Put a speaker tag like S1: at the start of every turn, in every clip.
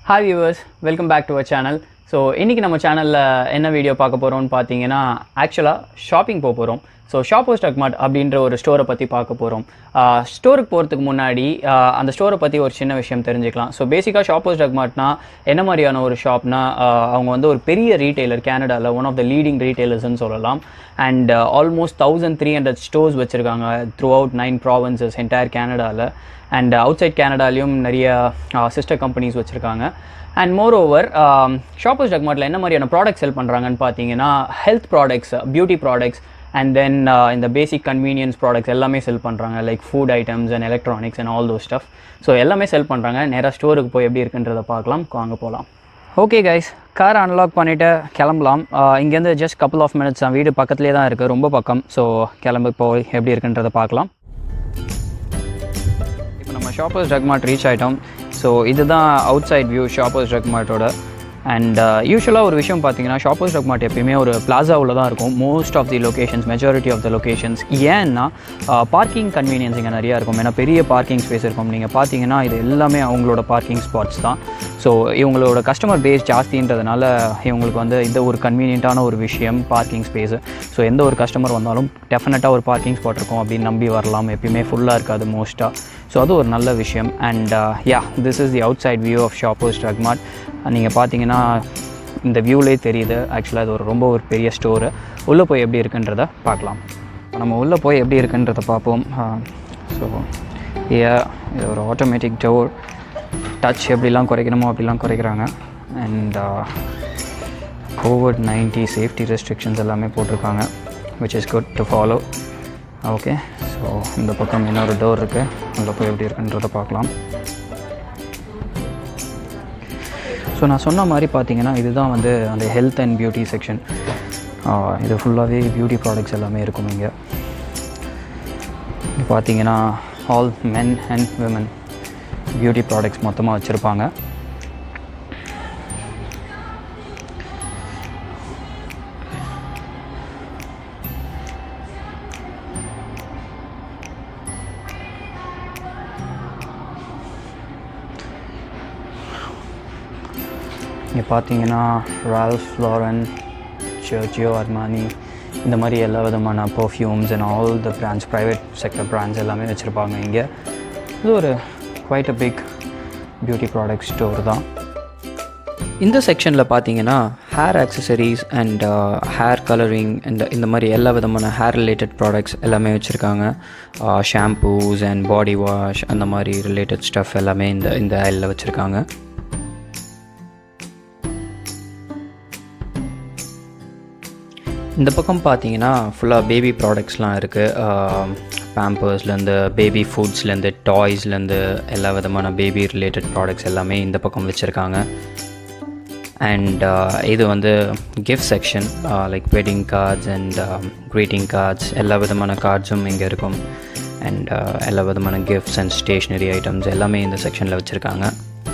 S1: hi viewers welcome back to our channel so இன்றைக்கி நம்ம சேனலில் என்ன வீடியோ பார்க்க போகிறோம்னு பார்த்தீங்கன்னா ஆக்சுவலாக ஷாப்பிங் போக போகிறோம் ஸோ ஷாப்போ ஸ்டாக் மார்ட் அப்படின்ற ஒரு ஸ்டோரை பற்றி பார்க்க போகிறோம் ஸ்டோருக்கு போகிறதுக்கு முன்னாடி ஆஹ், அந்த ஸ்டோரை பற்றி ஒரு சின்ன விஷயம் தெரிஞ்சுக்கலாம் ஸோ பேசிக்காக ஷாப்போ ஸ்டாக் மார்ட்னா என்ன மாதிரியான ஒரு ஷாப்னா அவங்க வந்து ஒரு பெரிய ரீட்டைலர் கேனடாவில் ஒன் ஆஃப் த லீடிங் ரீட்டைலர்ஸ்னு சொல்லலாம் and almost thousand three hundred stores வச்சுருக்காங்க through nine provinces entire கேனடாவில் அண்ட் அவுட் சைட் கேனடாலையும் நிறைய சிஸ்டர் கம்பெனிஸ் வச்சுருக்காங்க அண்ட் மோர் ஓவர் ஷாப்பர்ஸ் டக்மார்ட்டில் என்ன மாதிரியான ப்ராடக்ட்ஸ் செல் பண்ணுறாங்கன்னு பார்த்தீங்கன்னா health products beauty products and then இந்த பேசிக் கன்வீனியன்ஸ் ப்ராடக்ட்ஸ் எல்லாமே செல் பண்ணுறாங்க like food items and electronics and all those stuff so எல்லாமே செல் பண்ணுறாங்க நேராக ஸ்டோருக்கு போய் எப்படி இருக்குன்றதை பார்க்கலாம் வாங்க போகலாம் ஓகே கைஸ் கார் அன்லாக் பண்ணிவிட்டு கிளம்பலாம் ஆஹ் இங்கேருந்து ஜஸ்ட் கப்புள் ஆஃப் மினிட்ஸ் தான் வீடு பக்கத்துலேயே தான் இருக்குது ரொம்ப பக்கம் ஸோ கிளம்பு போய் எப்படி இருக்குன்றதை பார்க்கலாம் இப்போ நம்ம ஷாப்பர்ஸ் ட்ரக் மார்ட் ரீச் ஆகிட்டோம் ஸோ இதுதான் outside view shoppers drug மார்ட்டோட அண்ட் யூஸ்வலாக ஒரு விஷயம் பார்த்தீங்கன்னா ஷாப்பர்ஸ் ட்ரக் மார்ட் எப்பயுமே ஒரு பிளாசாவில் தான் இருக்கும் most of the locations majority of the locations ஏன்னா பார்க்கிங் கன்வீனியன்ஸ் இங்கே நிறையா இருக்கும் ஏன்னா பெரிய பார்க்கிங் ஸ்பேஸ் இருக்கும் நீங்கள் பார்த்தீங்கன்னா இது எல்லாமே அவங்களோட பார்க்கிங் ஸ்பாட்ஸ் தான் ஸோ இவங்களோட கஸ்டமர் பேஸ் ஜாஸ்தின்றதுனால இவங்களுக்கு வந்து இந்த ஒரு கன்வீனியண்ட்டான ஒரு விஷயம் பார்க்கிங் ஸ்பேஸு ஸோ எந்த ஒரு கஸ்டமர் வந்தாலும் டெஃபினட்டாக ஒரு பார்க்கிங் ஸ்பாட் இருக்கும் அப்படின்னு நம்பி வரலாம் எப்பயுமே ஃபுல்லாக இருக்காது மோஸ்ட்டாக ஸோ அது ஒரு நல்ல விஷயம் and yeah this is the outside view of shoppers drug mart நீங்கள் பார்த்தீங்கன்னா இந்த வியூலே தெரியுது ஆக்சுவலாக இது ஒரு ரொம்ப ஒரு பெரிய ஸ்டோரு உள்ளே போய் எப்படி இருக்குன்றத பார்க்கலாம் நம்ம உள்ளே போய் எப்படி இருக்குன்றத பார்ப்போம் ஸோ ஏ இது ஒரு ஆட்டோமேட்டிக் டோர் டச் எப்படிலாம் குறைக்கணுமோ அப்படிலாம் குறைக்கிறாங்க and covid nineteen safety restrictions எல்லாமே போட்டிருக்காங்க which is good to follow okay so இந்த பக்கம் இன்னொரு டோர் இருக்குது உள்ளே போய் எப்படி இருக்குன்றதை பார்க்கலாம் ஸோ நான் சொன்ன மாதிரி பார்த்தீங்கன்னா இதுதான் வந்து அந்த ஹெல்த் அண்ட் பியூட்டி செக்ஷன் இது ஃபுல்லாகவே பியூட்டி ப்ராடக்ட்ஸ் எல்லாமே இருக்கும் இங்கே இங்க பார்த்தீங்கன்னா all men and women beauty products மொத்தமாக வச்சுருப்பாங்க இங்கே பார்த்தீங்கன்னா ரால்ஃப் ஃப்ளாரன் சர்ஜியோ அர்மானி இந்த மாதிரி எல்லா விதமான perfumes and all the brands private sector brands எல்லாமே வச்சுருப்பாங்க இங்கே இது ஒரு quite a big beauty product store தான் இந்த செக்ஷனில் பார்த்தீங்கன்னா hair accessories and hair colouring and இந்த மாதிரி எல்லா விதமான ஹேர் ரிலேட்டட் ப்ராடக்ட்ஸ் எல்லாமே வச்சுருக்காங்க ஷாம்பூஸ் அண்ட் பாடி வாஷ் அந்த மாதிரி ரிலேட்டட் ஸ்டஃப் எல்லாமே இந்த இந்த ஐலில் வச்சுருக்காங்க இந்த பக்கம் பார்த்தீங்கன்னா ஃபுல்லாக பேபி ப்ராடக்ட்ஸ்லாம் இருக்குது பேம்பர்ஸ்லேருந்து பேபி ஃபுட்ஸ்லேருந்து டாய்ஸ்லேருந்து எல்லா விதமான பேபி ரிலேட்டட் ப்ராடக்ட்ஸ் எல்லாமே இந்த பக்கம் வச்சுருக்காங்க அண்ட் இது வந்து gift section like wedding cards and greeting cards எல்லா விதமான கார்ட்ஸும் இங்கே இருக்கும் அண்ட் எல்லா விதமான கிஃப்ட்ஸ் அண்ட் ஸ்டேஷ்னரி ஐட்டம்ஸ் எல்லாமே இந்த செக்ஷனில் வச்சுருக்காங்க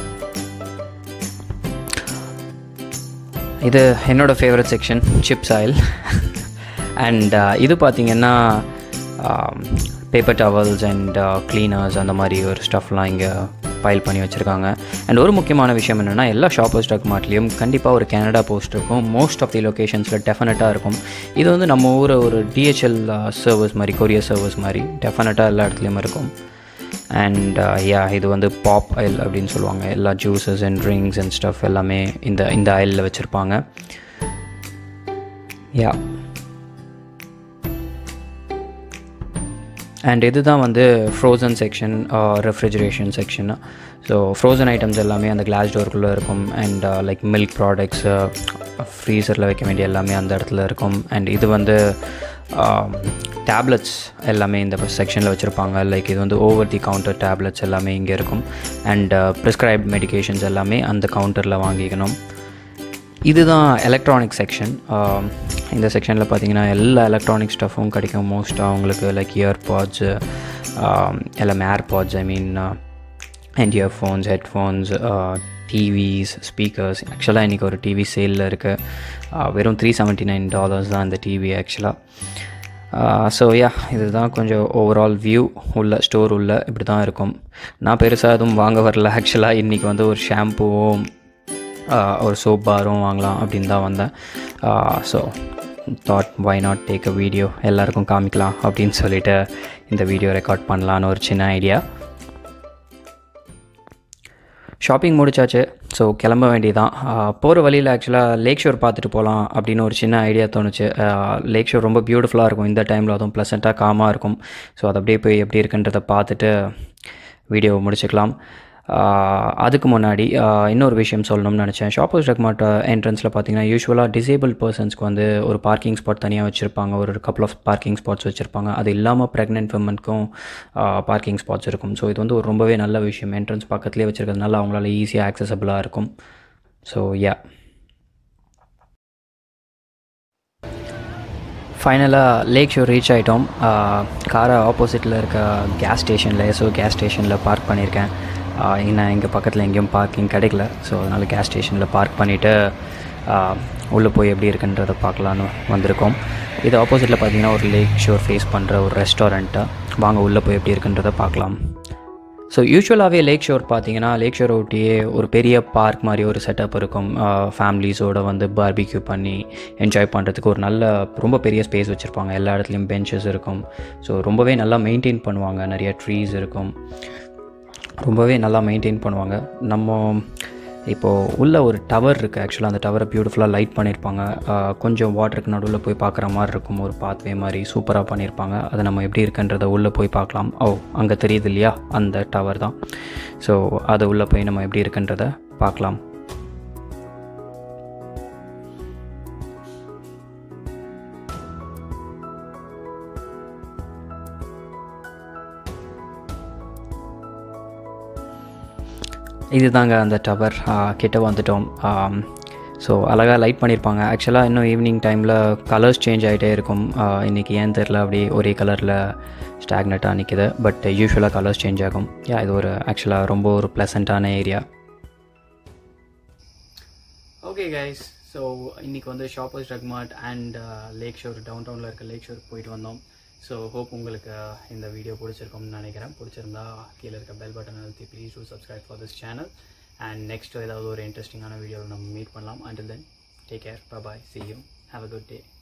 S1: இது என்னோடய favourite section chips aisle and இது பார்த்திங்கன்னா பேப்பர் டவல்ஸ் அண்ட் க்ளீனர்ஸ் அந்த மாதிரி ஒரு ஸ்டஃப்லாம் இங்கே ஃபைல் பண்ணி வச்சுருக்காங்க அண்ட் ஒரு முக்கியமான விஷயம் என்னென்னா எல்லா ஷாப்பர்ஸ் ஸ்டாக் மார்ட்லேயும் கண்டிப்பாக ஒரு கனடா போஸ்ட் இருக்கும் மோஸ்ட் ஆஃப் தி லொக்கேஷன்ஸில் டெஃபினட்டாக இருக்கும் இது வந்து நம்ம ஊர் ஒரு டிஹெச்எல் சர்வீஸ் மாதிரி கொரியர் சர்வீஸ் மாதிரி டெஃபினட்டாக எல்லா இடத்துலையும் இருக்கும் அண்ட் யா இது வந்து பாப் ஆயில் அப்படின்னு சொல்லுவாங்க எல்லா juices and drinks and stuff எல்லாமே இந்த இந்த ஆயிலில் வச்சுருப்பாங்க யா அண்ட் இதுதான் வந்து frozen section refrigeration section so frozen items எல்லாமே அந்த கிளாஸ் டோருக்குள்ளே இருக்கும் அண்ட் லைக் மில்க் ப்ராடக்ட்ஸு ஃப்ரீசரில் வைக்க வேண்டிய எல்லாமே அந்த இடத்துல இருக்கும் அண்ட் இது வந்து டேப்லெட்ஸ் எல்லாமே இந்த செக்ஷனில் வச்சுருப்பாங்க லைக் இது வந்து ஓவர் தி கவுண்டர் டேப்லெட்ஸ் எல்லாமே இங்கே இருக்கும் அண்ட் ப்ரிஸ்கிரைப்ட் மெடிகேஷன்ஸ் எல்லாமே அந்த கவுண்டரில் வாங்கிக்கணும் இதுதான் எலக்ட்ரானிக் செக்ஷன் இந்த செக்ஷனில் பார்த்தீங்கன்னா எல்லா எலக்ட்ரானிக் ஸ்டஃப்பும் கிடைக்கும் மோஸ்ட்டாக உங்களுக்கு லைக் இயர்பாட்ஸு எல்லாமே AirPods I mean and earphones headphones TVs speakers ஆக்சுவலாக இன்றைக்கி ஒரு டிவி சேலில் இருக்குது வெறும் த்ரீ செவன்ட்டி நைன் டாலர்ஸ் தான் இந்த டிவி ஆக்சுவலாக ஸோ யா இதுதான் கொஞ்சம் ஓவரால் வியூ உள்ள ஸ்டோர் உள்ள இப்படி தான் இருக்கும் நான் பெருசாக எதுவும் வாங்க வரல ஆக்சுவலாக இன்றைக்கி வந்து ஒரு ஷாம்புவும் ஒரு சோப் பாரும் வாங்கலாம் அப்படின்னு தான் வந்தேன் so thought why not take a video எல்லாருக்கும் காமிக்கலாம் அப்படின்னு சொல்லிட்டு இந்த வீடியோ ரெக்கார்ட் பண்ணலான்னு ஒரு சின்ன ஐடியா ஷாப்பிங் முடிச்சாச்சு ஸோ கிளம்ப வேண்டியதான் போகிற வழியில் ஆக்சுவலாக லேக் ஷோர் பார்த்துட்டு போகலாம் அப்படின்னு ஒரு சின்ன ஐடியா தோணுச்சு லேக் ஷோர் ரொம்ப பியூட்டிஃபுல்லாக இருக்கும் இந்த டைமில் அதுவும் ப்ளசண்ட்டாக காமாக இருக்கும் ஸோ அது அப்படியே போய் எப்படி இருக்குன்றதை பார்த்துட்டு வீடியோ முடிச்சுக்கலாம் அதுக்கு முன்னாடி இன்னொரு விஷயம் சொல்லணும்னு நினச்சேன் ஷாப்பர்ஸ் ரெக்மார்ட் என்ட்ரன்ஸில் பார்த்தீங்கன்னா யூஸ்வலாக டிசேபிள் பர்சன்ஸ்க்கு வந்து ஒரு பார்க்கிங் ஸ்பாட் தனியாக வச்சுருப்பாங்க ஒரு கப்பல் ஆஃப் பார்க்கிங் ஸ்பாட்ஸ் வச்சுருப்பாங்க அது இல்லாமல் ப்ரெக்னென்ட் விமனுக்கும் பார்க்கிங் ஸ்பாட்ஸ் இருக்கும் ஸோ இது வந்து ஒரு ரொம்பவே நல்ல விஷயம் என்ட்ரன்ஸ் பக்கத்துலேயே வச்சுருக்கிறதுனால அவங்களால ஈஸியாக ஆக்சசபிளாக இருக்கும் ஸோ யா ஃபைனலாக லேக் ஷோர் ரீச் ஆகிட்டோம் காரை ஆப்போசிட்டில் இருக்க கேஸ் ஸ்டேஷனில் ஸோ கேஸ் ஸ்டேஷனில் பார்க் பண்ணியிருக்கேன் இன்னும் எங்கள் பக்கத்தில் எங்கேயும் பார்க்கிங் கிடைக்கல ஸோ அதனால் கேஸ் ஸ்டேஷனில் பார்க் பண்ணிவிட்டு உள்ளே போய் எப்படி இருக்குன்றதை பார்க்கலான்னு வந்திருக்கோம் இது ஆப்போசிட்டில் பார்த்தீங்கன்னா ஒரு லேக் ஷோர் ஃபேஸ் பண்ணுற ஒரு ரெஸ்டாரண்ட்டு வாங்க உள்ளே போய் எப்படி இருக்குன்றதை பார்க்கலாம் ஸோ யூஸ்வலாகவே லேக் ஷோர் பார்த்தீங்கன்னா லேக் ஷோர் ஒட்டியே ஒரு பெரிய பார்க் மாதிரி ஒரு செட்டப் இருக்கும் ஃபேமிலிஸோடு வந்து பார்பிக்யூ பண்ணி என்ஜாய் பண்ணுறதுக்கு ஒரு நல்ல ரொம்ப பெரிய ஸ்பேஸ் வச்சுருப்பாங்க எல்லா இடத்துலையும் பெஞ்சஸ் இருக்கும் ஸோ ரொம்பவே நல்லா மெயின்டைன் பண்ணுவாங்க நிறைய ட்ரீஸ் இருக்கும் ரொம்பவே நல்லா மெயின்டைன் பண்ணுவாங்க நம்ம இப்போது உள்ள ஒரு டவர் இருக்குது ஆக்சுவலாக அந்த டவரை பியூட்டிஃபுல்லாக லைட் பண்ணியிருப்பாங்க கொஞ்சம் வாட்டருக்கு நடுவில் போய் பார்க்குற மாதிரி இருக்கும் ஒரு பாத்வே மாதிரி சூப்பராக பண்ணியிருப்பாங்க அதை நம்ம எப்படி இருக்குன்றதை உள்ளே போய் பார்க்கலாம் ஓ அங்கே தெரியுது இல்லையா அந்த டவர் தான் ஸோ அதை உள்ளே போய் நம்ம எப்படி இருக்குன்றதை பார்க்கலாம் இது தாங்க அந்த டவர் கிட்ட வந்துட்டோம் ஸோ அழகாக லைட் பண்ணியிருப்பாங்க ஆக்சுவலாக இன்னும் ஈவினிங் டைமில் கலர்ஸ் சேஞ்ச் ஆகிட்டே இருக்கும் இன்றைக்கி ஏன் தெரில அப்படி ஒரே கலரில் ஸ்டாக்னட்டாக நிற்கிது பட் யூஸ்வலாக கலர்ஸ் சேஞ்ச் ஆகும் யா இது ஒரு ஆக்சுவலாக ரொம்ப ஒரு ப்ளசண்ட்டான ஏரியா ஓகே கைஸ் ஸோ இன்றைக்கி வந்து shoppers drug mart and Lake Shore டவுன் டவுனில் இருக்க லேக் ஷோருக்கு போயிட்டு வந்தோம் ஸோ ஹோப் உங்களுக்கு இந்த வீடியோ பிடிச்சிருக்கும்னு நினைக்கிறேன் பிடிச்சிருந்தா கீழே இருக்க பெல் பட்டன் அழுத்தி please do subscribe for this channel and next ஏதாவது ஒரு இன்ட்ரெஸ்டிங்கான வீடியோவில் நம்ம மீட் பண்ணலாம் until then take care bye see you have a good day